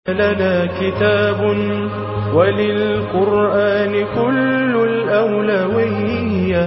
لنا كتاب وللقرآن كل الأولوية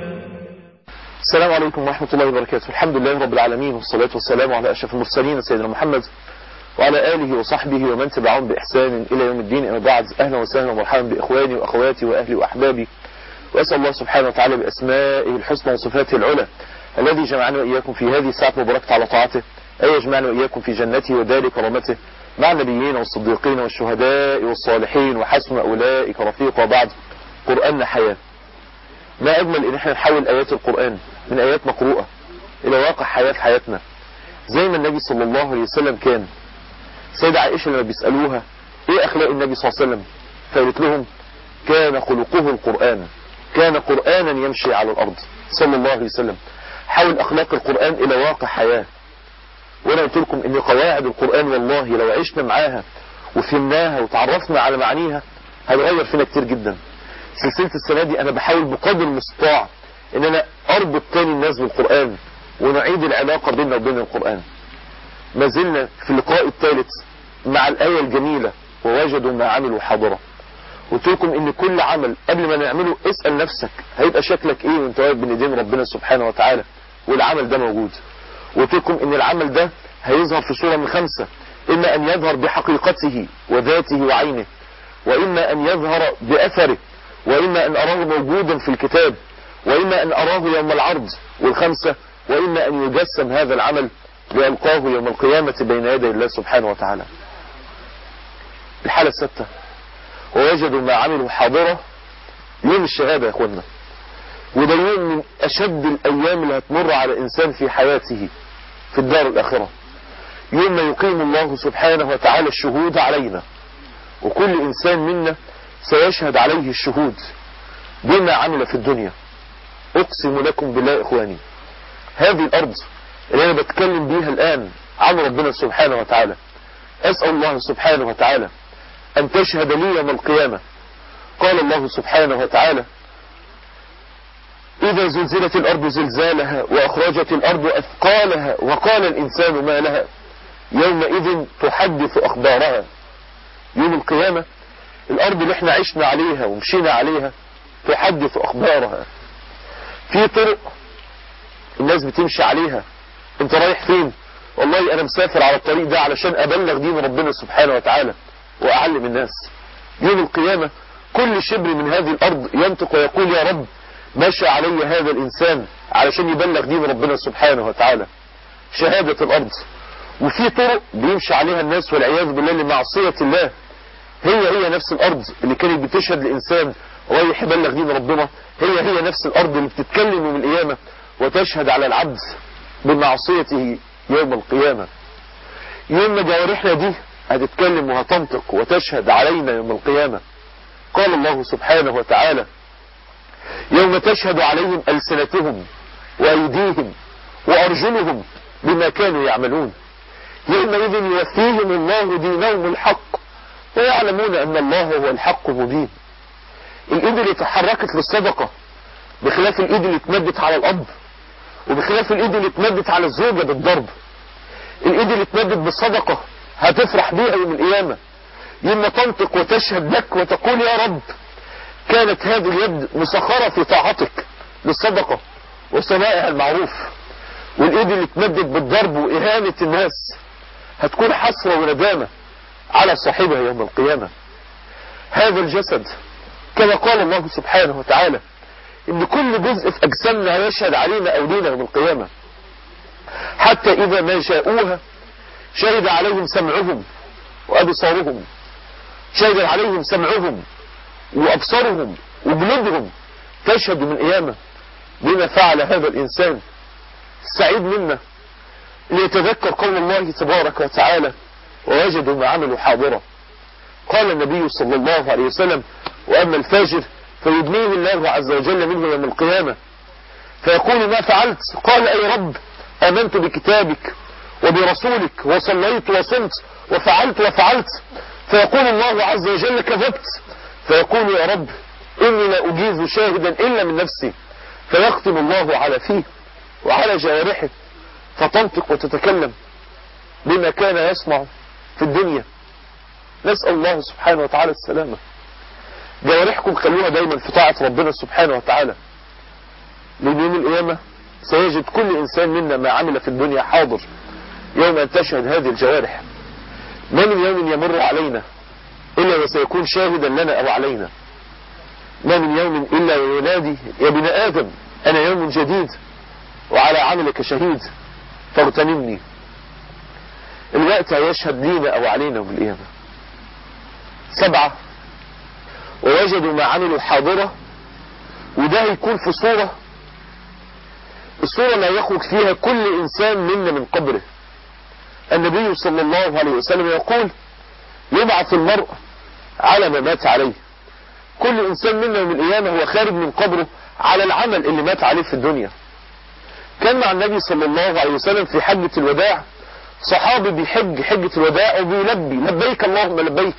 السلام عليكم ورحمة الله وبركاته الحمد لله رب العالمين والصلاة والسلام على أشرف المرسلين سيدنا محمد وعلى آله وصحبه ومن تبعهم بإحسان إلى يوم الدين أما بعد أهلا وسهلا ومرحبا بإخواني وأخواتي وأهلي وأحبابي وأسأل الله سبحانه وتعالى بأسمائه الحسنى وصفاته العلى الذي جمعنا وإياكم في هذه الساعة المباركة على طاعته أي يجمعنا وإياكم في جنته ودار كرامته مع النبيين والصديقين والشهداء والصالحين وحسن أولئك رفيقا بعد قرآننا حياة ما أجمل إن احنا نحول آيات القرآن من آيات مقروءة إلى واقع حياة في حياتنا زي ما النبي صلى الله عليه وسلم كان سيدة عائشة لما بيسألوها إيه أخلاق النبي صلى الله عليه وسلم فقالت لهم كان خلقه القرآن كان قرآنا يمشي على الأرض صلى الله عليه وسلم حول أخلاق القرآن إلى واقع حياة وانا قلت لكم ان قواعد القرآن والله لو عشنا معاها وفهمناها وتعرفنا على معانيها هتغير فينا كتير جدا سلسلة السنة دي انا بحاول بقدر المستطاع ان انا اربط تاني الناس بالقرآن ونعيد العلاقة بيننا وبين القرآن ما زلنا في اللقاء الثالث مع الآية الجميلة ووجدوا ما عملوا حاضرة قلت لكم ان كل عمل قبل ما نعمله اسأل نفسك هيبقى شكلك ايه وانت واقف بين ايدين ربنا سبحانه وتعالى والعمل ده موجود قلت لكم ان العمل ده هيظهر في صورة من خمسة اما ان يظهر بحقيقته وذاته وعينه واما ان يظهر باثره واما ان اراه موجودا في الكتاب واما ان اراه يوم العرض والخمسة واما ان يجسم هذا العمل ليلقاه يوم القيامة بين يدي الله سبحانه وتعالى الحالة الستة ووجدوا ما عملوا حاضرة يوم الشهادة يا اخوانا وده يوم من أشد الأيام اللي هتمر على الإنسان في حياته في الدار الآخرة يوم ما يقيم الله سبحانه وتعالى الشهود علينا وكل إنسان منا سيشهد عليه الشهود بما عمل في الدنيا أقسم لكم بالله إخواني هذه الأرض اللي أنا بتكلم بيها الآن عن ربنا سبحانه وتعالى أسأل الله سبحانه وتعالى أن تشهد لي يوم القيامة قال الله سبحانه وتعالى إذا زلزلت الأرض زلزالها وأخرجت الأرض أثقالها وقال الإنسان ما لها يومئذ تحدث أخبارها يوم القيامة الأرض اللي احنا عشنا عليها ومشينا عليها تحدث أخبارها في طرق الناس بتمشي عليها انت رايح فين والله انا مسافر على الطريق ده علشان ابلغ دين ربنا سبحانه وتعالى واعلم الناس يوم القيامة كل شبر من هذه الارض ينطق ويقول يا رب مشى علي هذا الإنسان علشان يبلغ دين ربنا سبحانه وتعالى شهادة الأرض وفي طرق بيمشي عليها الناس والعياذ بالله لمعصية الله هي هي نفس الأرض اللي كانت بتشهد لإنسان رايح يبلغ دين ربنا هي هي نفس الأرض اللي بتتكلم من القيامة وتشهد على العبد بمعصيته يوم القيامة يوم ما جوارحنا دي هتتكلم وهتنطق وتشهد علينا يوم القيامة قال الله سبحانه وتعالى يوم تشهد عليهم ألسنتهم وأيديهم وأرجلهم بما كانوا يعملون يومئذ يوفيهم الله دينهم الحق ويعلمون أن الله هو الحق مبين الإيد اللي تحركت للصدقة بخلاف الإيد اللي اتمدت على الأب وبخلاف الإيد اللي اتمدت على الزوجة بالضرب الإيد اللي اتمدت بالصدقة هتفرح بيها يوم القيامة يوم تنطق وتشهد لك وتقول يا رب كانت هذه اليد مسخرة في طاعتك للصدقة وصنائع المعروف والإيد اللي اتمدت بالضرب وإهانة الناس هتكون حسرة وندامة على صاحبها يوم القيامة هذا الجسد كما قال الله سبحانه وتعالى إن كل جزء في أجسامنا هيشهد علينا أو لينا يوم القيامة حتى إذا ما جاءوها شهد عليهم سمعهم وأبصارهم شهد عليهم سمعهم وأبصارهم وجلودهم تشهد من قيامة بما فعل هذا الإنسان السعيد منا ليتذكر قول الله تبارك وتعالى ووجدوا ما عملوا حاضرة قال النبي صلى الله عليه وسلم وأما الفاجر فيدنيه الله عز وجل منه يوم القيامة فيقول ما فعلت قال أي رب آمنت بكتابك وبرسولك وصليت وصمت وفعلت وفعلت فيقول الله عز وجل كذبت فيقول يا رب إني لا أجيز شاهدا إلا من نفسي فيختم الله على فيه وعلى جوارحه فتنطق وتتكلم بما كان يصنع في الدنيا نسأل الله سبحانه وتعالى السلامة جوارحكم خلوها دايما في طاعة ربنا سبحانه وتعالى لأن يوم القيامة سيجد كل إنسان منا ما عمل في الدنيا حاضر يوم أن تشهد هذه الجوارح ما من يوم يمر علينا إلا وسيكون شاهدا لنا أو علينا ما من يوم إلا وينادي يا ابن آدم أنا يوم جديد وعلى عملك شهيد فاغتنمني الوقت هيشهد لينا أو علينا يوم القيامة سبعة ووجدوا ما عملوا حاضرة وده هيكون في صورة الصورة لا يخرج فيها كل إنسان منا من قبره النبي صلى الله عليه وسلم يقول يبعث المرء على ما مات عليه كل إنسان منا يوم القيامة هو خارج من قبره على العمل اللي مات عليه في الدنيا كان مع النبي صلى الله عليه وسلم في حجة الوداع صحابي بيحج حجة الوداع وبيلبي لبيك اللهم لبيك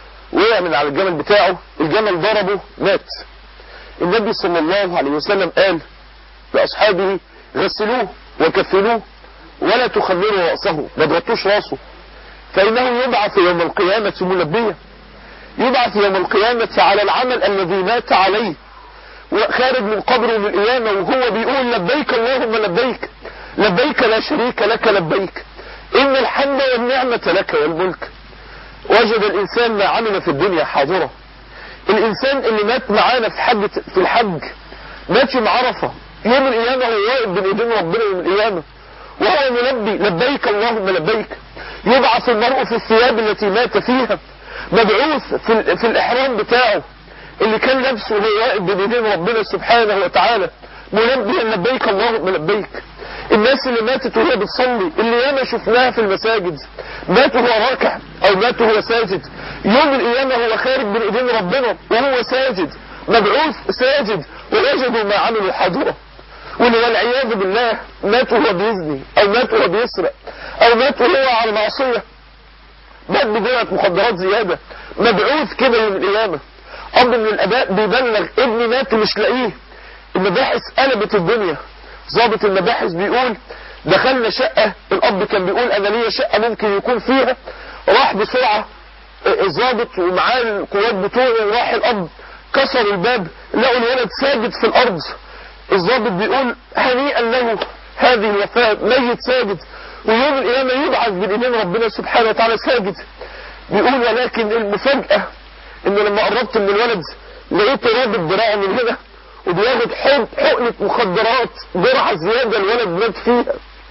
وقع من على الجمل بتاعه الجمل ضربه مات النبي صلى الله عليه وسلم قال لأصحابه غسلوه وكفنوه ولا تخمروا رأسه ما تغطوش راسه فإنه يبعث يوم القيامة ملبيا يبعث يوم القيامة على العمل الذي مات عليه وخارج من قبره من القيامة وهو بيقول لبيك اللهم لبيك لبيك لا شريك لك لبيك إن الحمد والنعمة لك والملك وجد الإنسان ما عمل في الدنيا حاضرة الإنسان اللي مات معانا في حج في الحج مات يوم عرفة يوم القيامة هو واقف بين ايدين ربنا يوم القيامة وهو ملبي لبيك اللهم لبيك يبعث المرء في الثياب التي مات فيها مبعوث في, في الإحرام بتاعه اللي كان لابسه وهو واقف بين ايدين ربنا سبحانه وتعالى ملبيا لبيك اللهم لبيك الناس اللي ماتت وهي بتصلي اللي ياما شفناها في المساجد مات وهو راكع او مات وهو ساجد يوم القيامة هو خارج من ايدين ربنا وهو ساجد مبعوث ساجد ووجدوا ما عملوا حاضرة واللي والعياذ بالله مات وهو بيزني او مات وهو بيسرق او مات وهو على معصية مات بجرعة مخدرات زيادة مبعوث كده يوم القيامة اب من الاباء بيبلغ ابني مات ومش لاقيه المباحث قلبت الدنيا ضابط المباحث بيقول دخلنا شقة الاب كان بيقول انا ليا شقة ممكن يكون فيها راح بسرعة الضابط ومعاه القوات بتوعه وراح الاب كسر الباب لقوا الولد ساجد في الارض الضابط بيقول هنيئا له هذه الوفاة ميت ساجد ويوم القيامة يبعث بالايمان ربنا سبحانه وتعالى ساجد بيقول ولكن المفاجأة ان لما قربت من الولد لقيته رابط دراعه من هنا وبياخد حقنة مخدرات جرعة زيادة الولد مات فيها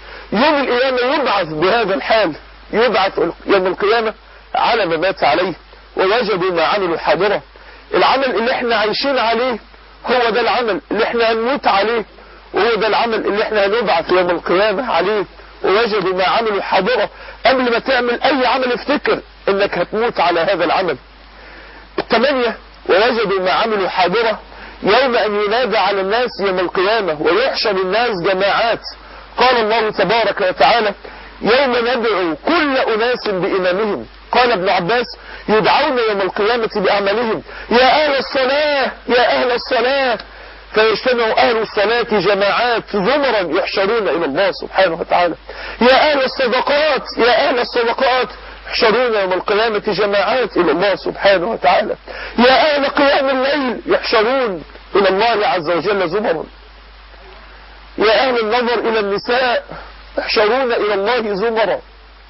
يوم القيامة يبعث بهذا الحال يبعث يوم القيامة على ما مات عليه ووجدوا ما عملوا حاضرة العمل اللي احنا عايشين عليه هو ده العمل اللي احنا هنموت عليه وهو ده العمل اللي احنا هنبعث يوم القيامة عليه ووجدوا ما عملوا حاضرة قبل ما تعمل اي عمل افتكر انك هتموت على هذا العمل الثمانية ووجدوا ما عملوا حاضرة يوم أن ينادى على الناس يوم القيامة ويحشر الناس جماعات قال الله تبارك وتعالى يوم ندعو كل أناس بإمامهم قال ابن عباس يدعون يوم القيامة بأعمالهم يا أهل الصلاة يا أهل الصلاة فيجتمع أهل الصلاة جماعات زمرا يحشرون إلى الله سبحانه وتعالى يا أهل الصدقات يا أهل الصدقات يحشرون يوم القيامة جماعات إلى الله سبحانه وتعالى يا أهل قيام الليل يحشرون إلى الله عز وجل زمرا يا أهل النظر إلى النساء يحشرون إلى الله زمرا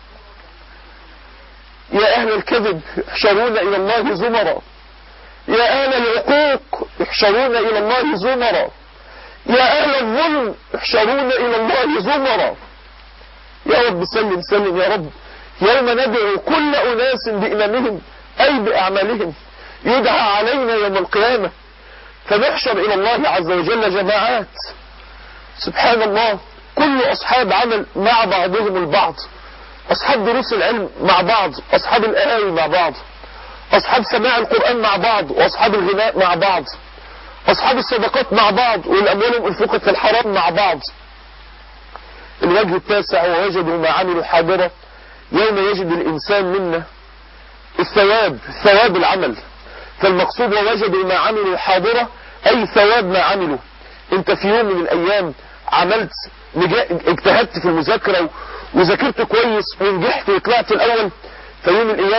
يا أهل الكذب يحشرون إلى الله زمرا يا أهل العقوق يحشرون إلى الله زمرا يا أهل الظلم يحشرون إلى الله زمرا يا رب سلم سلم يا رب يوم ندعو كل أناس بإمامهم أي بأعمالهم يدعى علينا يوم القيامة فنحشر إلى الله عز وجل جماعات سبحان الله كل أصحاب عمل مع بعضهم البعض أصحاب دروس العلم مع بعض أصحاب الآوي مع بعض أصحاب سماع القرآن مع بعض وأصحاب الغناء مع بعض أصحاب الصدقات مع بعض والأموال انفقت في الحرام مع بعض الوجه التاسع ووجدوا ما عملوا حاضرة يوم يجد الإنسان منا الثواب ثواب العمل فالمقصود ووجدوا ما عملوا حاضرة أي ثواب ما عملوا انت في يوم من الأيام عملت اجتهدت في المذاكرة وذاكرت كويس ونجحت وطلعت الأول فيوم القيامة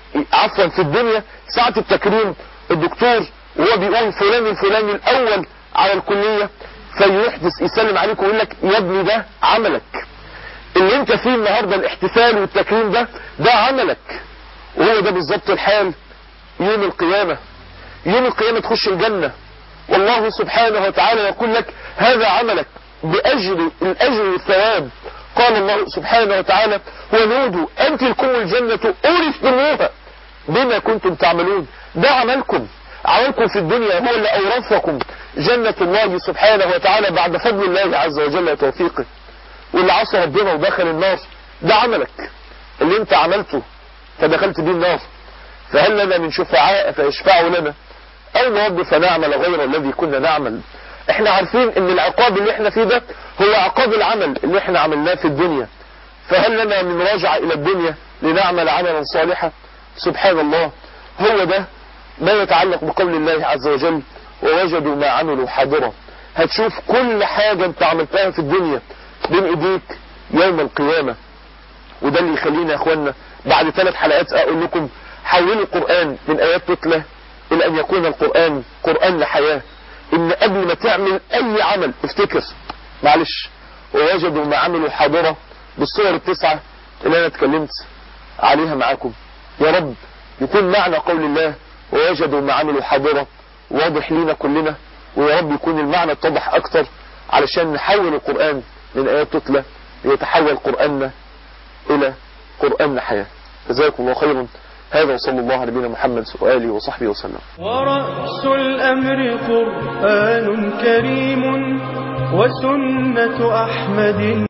عفوا في الدنيا ساعة التكريم الدكتور وهو بيقول فلان الفلاني الاول على الكلية فيحدث يسلم عليك ويقول لك يا ابني ده عملك اللي انت فيه النهاردة الاحتفال والتكريم ده ده عملك وهو ده بالظبط الحال يوم القيامة يوم القيامة تخش الجنة والله سبحانه وتعالى يقول لك هذا عملك بأجر الأجر والثواب قال الله سبحانه وتعالى ونودوا أن تلكم الجنة أورثتموها بما كنتم تعملون ده عملكم عملكم في الدنيا هو اللي أورثكم جنة الله سبحانه وتعالى بعد فضل الله عز وجل وتوفيقه واللي عصى ربنا ودخل النار ده عملك اللي انت عملته فدخلت بيه النار فهل لنا من شفعاء فيشفعوا لنا او نرد فنعمل غير الذي كنا نعمل احنا عارفين ان العقاب اللي احنا فيه ده هو عقاب العمل اللي احنا عملناه في الدنيا فهل لنا من رجعة الى الدنيا لنعمل عملا صالحا سبحان الله هو ده ما يتعلق بقول الله عز وجل ووجدوا ما عملوا حاضرا هتشوف كل حاجة انت عملتها في الدنيا بين ايديك يوم القيامة وده اللي يخلينا يا اخوانا بعد ثلاث حلقات اقول لكم حولوا القرآن من ايات تتلى الى ان يكون القرآن قرآن لحياة ان قبل ما تعمل اي عمل افتكر معلش ووجدوا ما عملوا حاضرة بالصور التسعة اللي انا اتكلمت عليها معاكم يا رب يكون معنى قول الله ووجدوا ما عملوا حاضرة واضح لينا كلنا ويا رب يكون المعنى اتضح اكتر علشان نحول القرآن من ايات تتلى ليتحول قرآننا الى قرآن حياة جزاكم الله خيرا هذا وصلى الله على نبينا محمد وآله وصحبه وسلم ورأس الأمر قرآن كريم وسنة أحمد